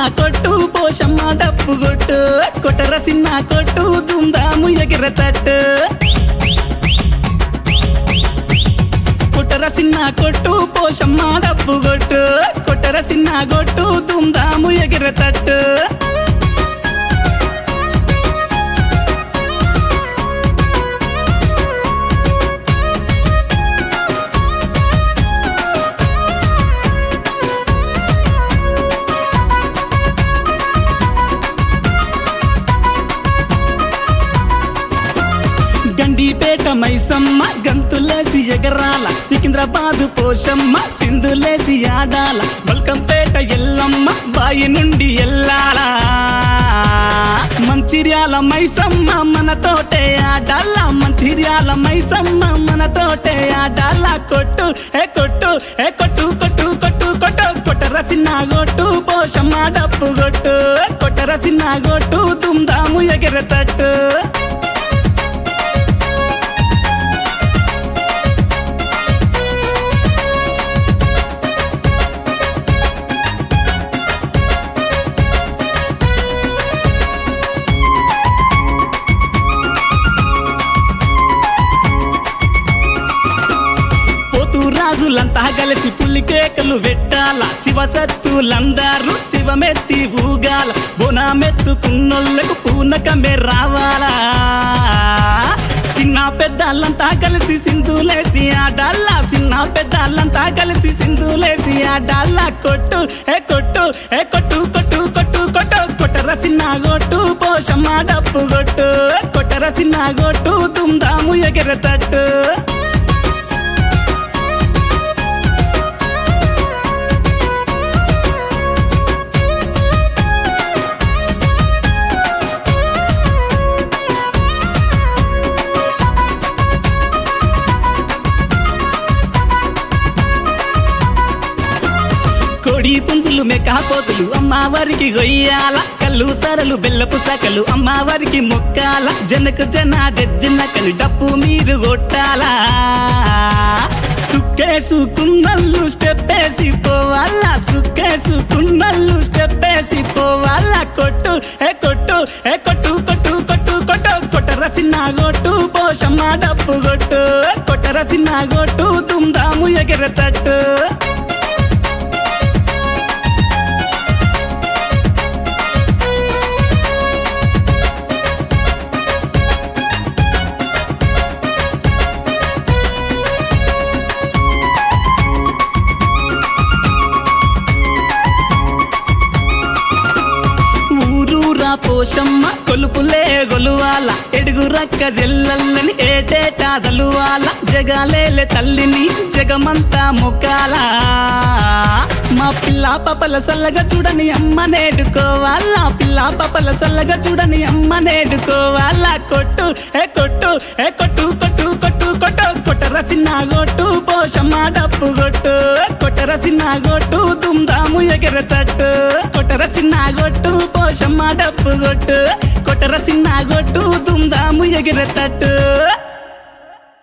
కొట్టు పోషమ్మ డప్పు కొట్టు కొట్టర సిన్న కొట్టు దుందాము ఎగిర తట్టు కొట్టర సిన్న కొట్టు పోషమ్మ డప్పు కొట్టు కొట్టర సిన్న కొట్టు దుందాము ఎగిర తట్టు గండిపేట మైసమ్మ గంతులేసి ఎగరాల సికింద్రాబాద్ పోషమ్మ సింధులేసి ఆడాల బల్కంపేట ఎల్లమ్మ బాయి నుండి ఎల్లాలా మంచిర్యాల మైసమ్మ మనతోటే ఆడాల మంచిర్యాల మైసమ్మ మనతోటే ఆడాల కొట్టు ఏ కొట్టు ఏ కొట్టు కొట్టు కొట్టు కొట్టు కొట్టర సిన్న గొట్టు పోషమ్మ డప్పు కొట్టు కొట్టర సిన్న గొట్టు దుమ్దాము ఎగిరతట్టు పోతూ రాజులంతా కలిసి పులికేకలు పెట్టాల శివసత్తులందరూ శివమెత్తి ఊగాల బోనామెత్తుకున్నోళ్ళకు పూనకమే రావాలా చిన్న పెద్దలంతా కలిసి సింధులేసి ఆడాల చిన్న పెద్దలంతా కలిసి సింధులేసి ఆడాల కొట్టు ఏ కొట్టు ఏ కొట్టు కొట్టు కొట్టు కొట్టు కొట్టర సిన్న గొట్టు పోషమ్మ డప్పు కొట్టు కొట్టర సిన్న గొట్టు దుమ్దాము ఎగిరతట్టు కోడి పుంజులు మెకాపోతులు అమ్మవారికి గొయ్యాల కళ్ళు సరలు బెల్లపు సకలు అమ్మవారికి మొక్కాల జనకు జన జజ్జనకలు డప్పు మీరు కొట్టాలా సుక్కేసుకున్నల్లు స్టెప్పేసి పోవాలా సుక్కేసుకున్నల్లు స్టెప్పేసి పోవాలా కొట్టు ఏ కొట్టు ఏ కొట్టు కొట్టు కొట్టు కొట్టు కొట్టర సిన్న గొట్టు పోషమ్మ డప్పు కొట్టు కొట్టర సిన్న గొట్టు దుమ్దాము ఎగిరతట్టు ఊరూరా పోషమ్మ కొలుపులే గొలువాల ఎడుగు రక్క జల్లల్లని ఏటేటా దలువాల జగాలేలే తల్లిని జగమంతా ముఖాల మా పిల్ల పపల సల్లగా చూడని అమ్మ నేడుకోవాలా పిల్ల పపల సల్లగా చూడని అమ్మ నేడుకోవాలా కొట్టు ఏ కొట్టు ఏ కొట్టు కొట్టు కొట్టు కొట్టు కొట్టర సిన్న గొట్టు పోషమ్మ డప్పు కొట్టు కొట్టర సిన్న గొట్టు దుమ్దాము ఎగిరతట్టు కొట్టర సిన్న గొట్టు పోషమ్మ డప్పు కొట్టు కొట్టర సిన్న గొట్టు దుమ్దాము ఎగిరతట్టు